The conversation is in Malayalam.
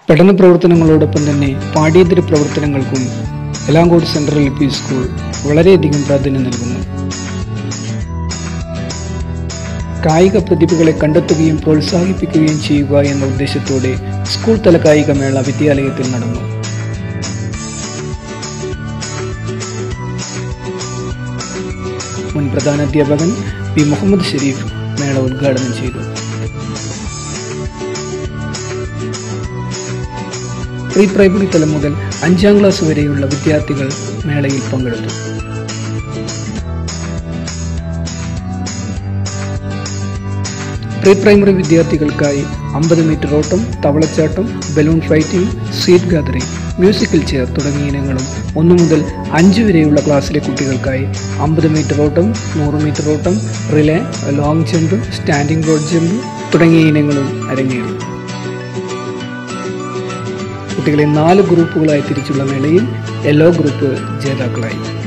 പഠന പ്രവർത്തനങ്ങളോടൊപ്പം തന്നെ പാഠ്യേതര പ്രവർത്തനങ്ങൾക്കും Elankode central L P school വളരെയധികം പ്രാധാന്യം നൽകുന്നു കായിക പ്രതിഭകളെ കണ്ടെത്തുകയും പ്രോത്സാഹിപ്പിക്കുകയും ചെയ്യുക എന്ന ഉദ്ദേശത്തോടെ സ്കൂൾ തല കായികമേള വിദ്യാലയത്തിൽ നടന്നു മുൻ പ്രധാന അധ്യാപകൻ പി മുഹമ്മദ് ഷെരീഫ് മേള ഉദ്ഘാടനം ചെയ്തു പ്രീ പ്രൈമറി തലം മുതൽ അഞ്ചാം ക്ലാസ് വരെയുള്ള വിദ്യാർത്ഥികൾ മേളയിൽ പങ്കെടുത്തു പ്രീ പ്രൈമറി വിദ്യാർത്ഥികൾക്കായി അമ്പത് മീറ്റർ ഓട്ടം തവളച്ചാട്ടം balloon fighting seat gathering musical chair തുടങ്ങിയ ഇനങ്ങളും ഒന്നു മുതൽ അഞ്ച് വരെയുള്ള ക്ലാസ്സിലെ കുട്ടികൾക്കായി അമ്പത് മീറ്റർ ഓട്ടം നൂറ് മീറ്റർ ഓട്ടം relay long jump standing road jump തുടങ്ങിയ ഇനങ്ങളും അരങ്ങേറി കുട്ടികളെ നാല് ഗ്രൂപ്പുകളായി തിരിച്ചുള്ള മേളയിൽ യെല്ലോ ഗ്രൂപ്പ് ജേതാക്കളായി